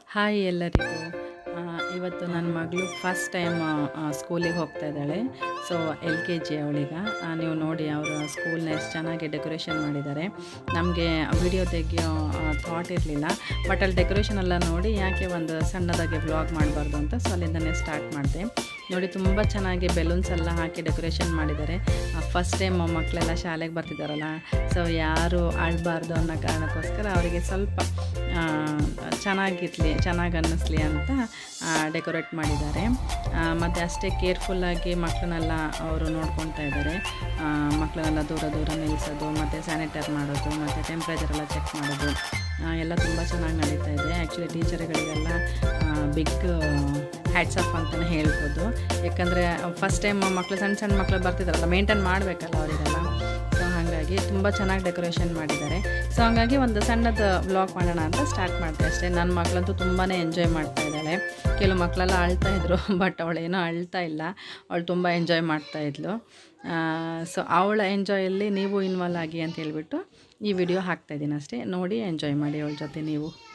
hi ಎಲ್ಲರಿಗೂ ಆ, ಇವತ್ತು ನನ್ನ ಮಗಳು ಫಸ್ಟ್ ಟೈಮ್ ಸ್ಕೂಲಿಗೆ ಹೋಗ್ತಾ ಇದ್ದಾಳೆ ಸೊ ಎಲ್ ಕೆ ಜಿ ಅವಳೀಗ ಆ, ನೀವು ನೋಡಿ ಅವರು ಸ್ಕೂಲ್ನ ಎಷ್ಟು ಚೆನ್ನಾಗಿ ಡೆಕೋರೇಷನ್ ಮಾಡಿದ್ದಾರೆ ನಮಗೆ ವಿಡಿಯೋ ತೆಗಿಯೋ ಥಾಟ್ ಇರಲಿಲ್ಲ ಬಟ್ ಅಲ್ಲಿ ಡೆಕೋರೇಷನ್ ಎಲ್ಲ ನೋಡಿ ಯಾಕೆ ಒಂದು ಸಣ್ಣದಾಗಿ ವ್ಲಾಗ್ ಮಾಡಬಾರ್ದು ಅಂತ ಸೊ ಅಲ್ಲಿಂದನೇ ಸ್ಟಾರ್ಟ್ ಮಾಡಿದೆ ನೋಡಿ ತುಂಬ ಚೆನ್ನಾಗಿ ಬೆಲೂನ್ಸ್ ಎಲ್ಲ ಹಾಕಿ ಡೆಕೋರೇಷನ್ ಮಾಡಿದ್ದಾರೆ ಫಸ್ಟ್ ಟೈಮ್ ಮಕ್ಕಳೆಲ್ಲ ಶಾಲೆಗೆ ಬರ್ತಿದ್ದಾರಲ್ಲ ಸೊ ಯಾರು ಆಡಬಾರ್ದು ಅನ್ನೋ ಕಾರಣಕ್ಕೋಸ್ಕರ ಅವರಿಗೆ ಸ್ವಲ್ಪ ಆ, ಚೆನ್ನಾಗಿರ್ಲಿ ಚೆನ್ನಾಗಿ ಅನ್ನಿಸ್ಲಿ ಅಂತ ಡೆಕೋರೇಟ್ ಮಾಡಿದ್ದಾರೆ ಮತ್ತು ಅಷ್ಟೇ ಕೇರ್ಫುಲ್ಲಾಗಿ ಮಕ್ಕಳನ್ನೆಲ್ಲ ಅವರು ನೋಡ್ಕೊತಾ ಇದ್ದಾರೆ ಆ, ಮಕ್ಕಳನ್ನೆಲ್ಲ ದೂರ ದೂರ ನಿಲ್ಲಿಸೋದು ಮತ್ತು ಸ್ಯಾನಿಟೈರ್ ಮಾಡೋದು ಮತ್ತು ಟೆಂಪ್ರೇಚರ್ ಎಲ್ಲ ಚೆಕ್ ಮಾಡೋದು ಆ, ಎಲ್ಲ ತುಂಬ ಚೆನ್ನಾಗಿ ನಡೀತಾ ಇದೆ ಆ್ಯಕ್ಚುಲಿ ಟೀಚರ್ಗಳಿಗೆಲ್ಲ ಬಿಗ್ ಹ್ಯಾಟ್ಸ್ ಆಫ್ ಅಂತಲೇ ಹೇಳ್ಬೋದು ಯಾಕಂದರೆ ಫಸ್ಟ್ ಟೈಮ್ ಮಕ್ಕಳು ಸಣ್ಣ ಸಣ್ಣ ಮಕ್ಕಳು ಬರ್ತಿದ್ದಾರಲ್ಲ ಮೇಂಟೈನ್ ಮಾಡಬೇಕಲ್ಲ ಅವರಿಗೆಲ್ಲ ಸೊ ಹಾಗಾಗಿ ತುಂಬ ಚೆನ್ನಾಗಿ ಡೆಕೋರೇಷನ್ ಮಾಡಿದ್ದಾರೆ ಸೊ ಹಾಗಾಗಿ ಒಂದು ಸಣ್ಣದು ವ್ಲಾಗ್ ಮಾಡೋಣ ಅಂತ ಸ್ಟಾರ್ಟ್ ಮಾಡಿದೆ ಅಷ್ಟೇ ನನ್ನ ಮಗಳಂತೂ ತುಂಬಾ ಎಂಜಾಯ್ ಮಾಡ್ತಾ ಇದ್ದಾಳೆ ಕೆಲವು ಮಕ್ಕಳೆಲ್ಲ ಅಳ್ತಾ ಇದ್ರು ಬಟ್ ಅವಳೇನೋ ಅಳ್ತಾ ಇಲ್ಲ ಅವಳು ತುಂಬ ಎಂಜಾಯ್ ಮಾಡ್ತಾ ಇದ್ಲು ಸೊ ಅವಳ ಎಂಜಾಯಲ್ಲಿ ನೀವು ಇನ್ವಾಲ್ವ್ ಆಗಿ ಅಂತ ಹೇಳ್ಬಿಟ್ಟು ಈ ವಿಡಿಯೋ ಹಾಕ್ತಾಯಿದ್ದೀನಿ ಅಷ್ಟೇ ನೋಡಿ ಎಂಜಾಯ್ ಮಾಡಿ ಅವಳ ಜೊತೆ ನೀವು